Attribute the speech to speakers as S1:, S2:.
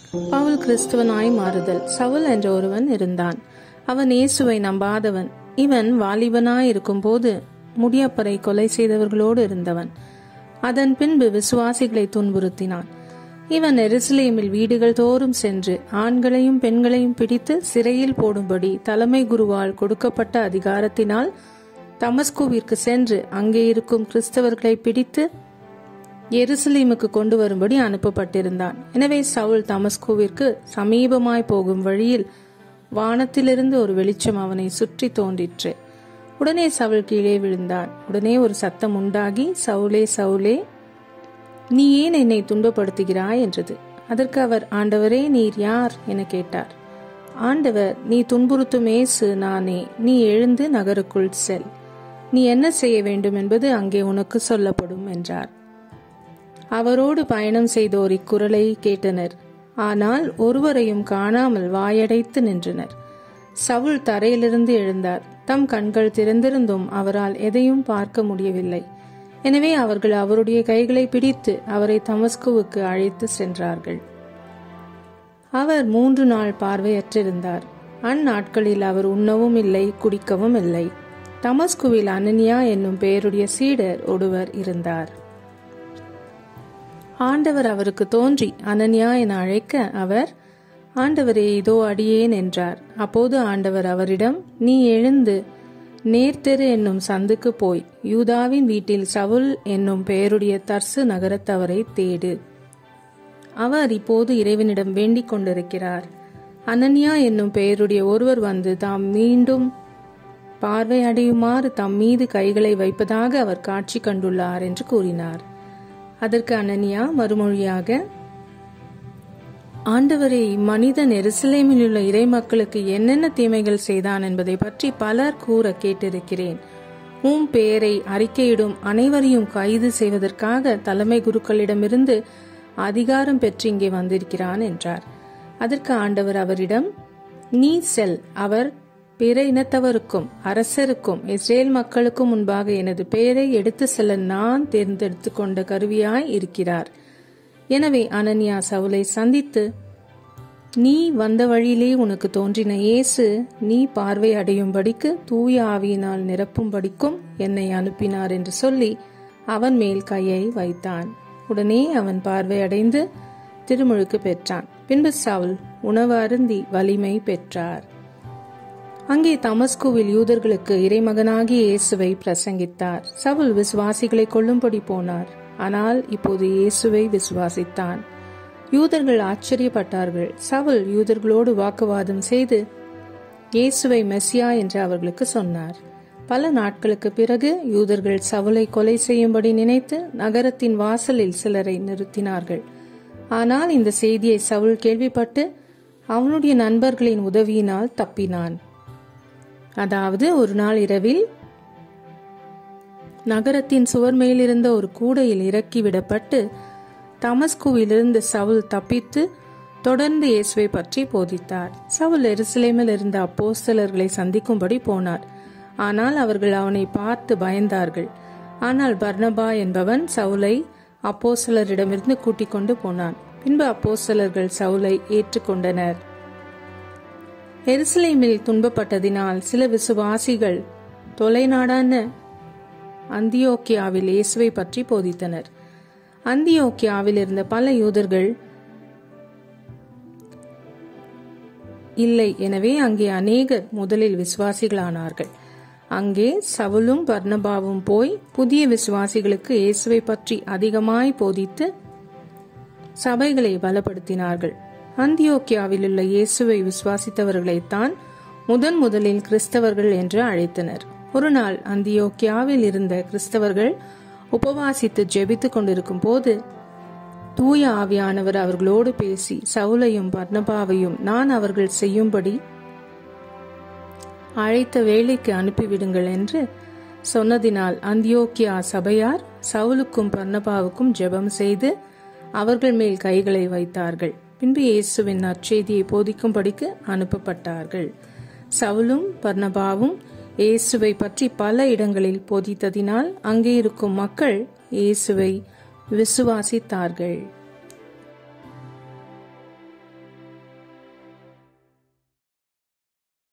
S1: பவுல் கிறிஸ்துவனாய் மாறுதல் சவுல் என்ற ஒருவன் இருந்தான் அவன் இயேசுவை நம்பாதவன் இவன் வாலிபனாய் இருக்கும்போது முடியப்பரை கொலை செய்தவர்களோடு இருந்தவன் அதன் பின்பு விசுவாசிகளை துன்புறுத்தினான் இவன் எருசலேமில் வீடுகள் தோறும் சென்று ஆண்களையும் பெண்களையும் பிடித்து சிறையில் போடும்படி தலைமை குருவால் கொடுக்கப்பட்ட அதிகாரத்தினால் தமஸ்குவிற்கு சென்று அங்கே இருக்கும் கிறிஸ்தவர்களை பிடித்து எருசலேமுக்கு கொண்டு வரும்படி அனுப்பப்பட்டிருந்தான் எனவே சவுல் தமஸ்குவிற்கு சமீபமாய் போகும் வழியில் வானத்திலிருந்து ஒரு வெளிச்சம் அவனை சுற்றி தோன்றிற்று உடனே சவுல் கீழே விழுந்தான் உடனே ஒரு சத்தம் உண்டாகி சவுலே சவுலே நீ ஏன் என்னை துன்பப்படுத்துகிறாய் என்றது அதற்கு அவர் ஆண்டவரே நீர் யார் என கேட்டார் ஆண்டவர் நீ துன்புறுத்தும் ஏசு நானே நீ எழுந்து நகருக்குள் செல் நீ என்ன செய்ய வேண்டும் என்பது அங்கே உனக்கு சொல்லப்படும் என்றார் அவரோடு பயணம் செய்தோர் இக்குரலை கேட்டனர் ஆனால் ஒருவரையும் காணாமல் வாயடைத்து நின்றனர் சவுல் தரையிலிருந்து எழுந்தார் தம் கண்கள் திறந்திருந்தும் அவரால் எதையும் பார்க்க முடியவில்லை எனவே அவர்கள் அவருடைய கைகளை பிடித்து அவரை தமஸ்குவுக்கு அழைத்து சென்றார்கள் அவர் மூன்று நாள் பார்வையற்றிருந்தார் அந்நாட்களில் அவர் உண்ணவும் இல்லை குடிக்கவும் இல்லை தமஸ்குவில் அனனியா என்னும் பெயருடைய சீடர் ஒருவர் இருந்தார் ஆண்டவர் அவருக்கு தோன்றி அனன்யா என அழைக்க அவர் ஆண்டவரே இதோ அடியேன் என்றார் அப்போது ஆண்டவர் அவரிடம் நீ எழுந்து நேர்த்தெரு என்னும் சந்துக்கு போய் யூதாவின் வீட்டில் சவுல் என்னும் பெயருடைய தர்சு நகரத்தவரை தேடு அவர் இப்போது இறைவனிடம் வேண்டிக் கொண்டிருக்கிறார் அனன்யா என்னும் பெயருடைய ஒருவர் வந்து தாம் மீண்டும் பார்வை அடையுமாறு தம் மீது கைகளை வைப்பதாக அவர் காட்சி கண்டுள்ளார் என்று கூறினார் அதற்கு அனனியா மறுமொழியாக ஆண்டவரே இம்மனிதன் எருசலேமில் உள்ள இறை மக்களுக்கு என்னென்ன தீமைகள் செய்தான் என்பதை பற்றி பலர் கூற கேட்டிருக்கிறேன் உம் பெயரை அறிக்கையிடும் அனைவரையும் கைது செய்வதற்காக தலைமை குருக்களிடமிருந்து அதிகாரம் பெற்று இங்கே வந்திருக்கிறான் என்றார் அதற்கு ஆண்டவர் அவரிடம் நீ செல் அவர் பிற இனத்தவருக்கும் அரசருக்கும் இஸ்ரேல் மக்களுக்கும் முன்பாக எனது பெயரை எடுத்து செல்ல நான் தேர்ந்தெடுத்து கொண்ட கருவியாய் இருக்கிறார் எனவே அனன்யா சவுலை சந்தித்து நீ வந்த வழியிலே உனக்கு தோன்றின இயேசு நீ பார்வை அடையும்படிக்கு தூய ஆவியினால் நிரப்பும்படிக்கும் என்னை அனுப்பினார் என்று சொல்லி அவன் மேல் கையை வைத்தான் உடனே அவன் பார்வை அடைந்து திருமுழுக்கு பெற்றான் பின்பு சவுல் உணவு அருந்தி வலிமை பெற்றார் அங்கே தமஸ்குவில் யூதர்களுக்கு இறைமகனாகிய இயேசுவை பிரசங்கித்தார் சவுல் விசுவாசிகளை கொல்லும்படி போனார் ஆனால் இப்போது இயேசுவை விசுவாசித்தான் யூதர்கள் ஆச்சரியப்பட்டார்கள் சவுல் யூதர்களோடு வாக்குவாதம் செய்து இயேசுவை மெஸ்ஸியா என்று அவர்களுக்கு சொன்னார் பல நாட்களுக்கு பிறகு யூதர்கள் சவுலை கொலை செய்யும்படி நினைத்து நகரத்தின் வாசலில் சிலரை நிறுத்தினார்கள் ஆனால் இந்த செய்தியை சவுல் கேள்விப்பட்டு அவனுடைய நண்பர்களின் உதவியினால் தப்பினான் அதாவது ஒரு நாள் இரவில் நகரத்தின் சுவர் மேலிருந்த ஒரு கூடையில் இறக்கி விடப்பட்டு தமஸ்குவிலிருந்து சவுல் தப்பித்து தொடர்ந்து இயேசுவை பற்றி போதித்தார் சவுல் எருசலேமில் இருந்த அப்போஸ்தலர்களை சந்திக்கும்படி போனார் ஆனால் அவர்கள் அவனை பார்த்து பயந்தார்கள் ஆனால் பர்னபா என்பவன் சவுலை அப்போஸ்தலரிடமிருந்து கூட்டிக் கொண்டு போனான் பின்பு அப்போஸ்தலர்கள் சவுலை ஏற்றுக்கொண்டனர் எருசலேமில் துன்பப்பட்டதினால் சில விசுவாசிகள் தொலைநாடான அந்தியோக்கியாவில் இயேசுவை பற்றி போதித்தனர் அந்தியோக்கியாவில் இருந்த பல யூதர்கள் இல்லை எனவே அங்கே அநேகர் முதலில் விசுவாசிகளானார்கள் அங்கே சவுலும் பர்ணபாவும் போய் புதிய விசுவாசிகளுக்கு இயேசுவை பற்றி அதிகமாய் போதித்து சபைகளை பலப்படுத்தினார்கள் அந்தியோக்கியாவில் உள்ள இயேசுவை விசுவாசித்தவர்களைத்தான் முதன் முதலில் கிறிஸ்தவர்கள் என்று அழைத்தனர் ஒரு நாள் அந்தியோக்கியாவில் இருந்த கிறிஸ்தவர்கள் உபவாசித்து ஜெபித்துக் கொண்டிருக்கும் போது தூய ஆவியானவர் அவர்களோடு பேசி சவுலையும் பர்ணபாவையும் நான் அவர்கள் செய்யும்படி அழைத்த வேலைக்கு அனுப்பிவிடுங்கள் என்று சொன்னதினால் அந்தியோக்கியா சபையார் சவுலுக்கும் பர்ணபாவுக்கும் ஜெபம் செய்து அவர்கள் மேல் கைகளை வைத்தார்கள் பின்பு இயேசுவின் நற்செய்தியை போதிக்கும்படிக்கு அனுப்பப்பட்டார்கள் சவுலும் பர்ணபாவும் இயேசுவை பற்றி பல இடங்களில் போதித்ததினால் அங்கே இருக்கும் மக்கள் இயேசுவை விசுவாசித்தார்கள்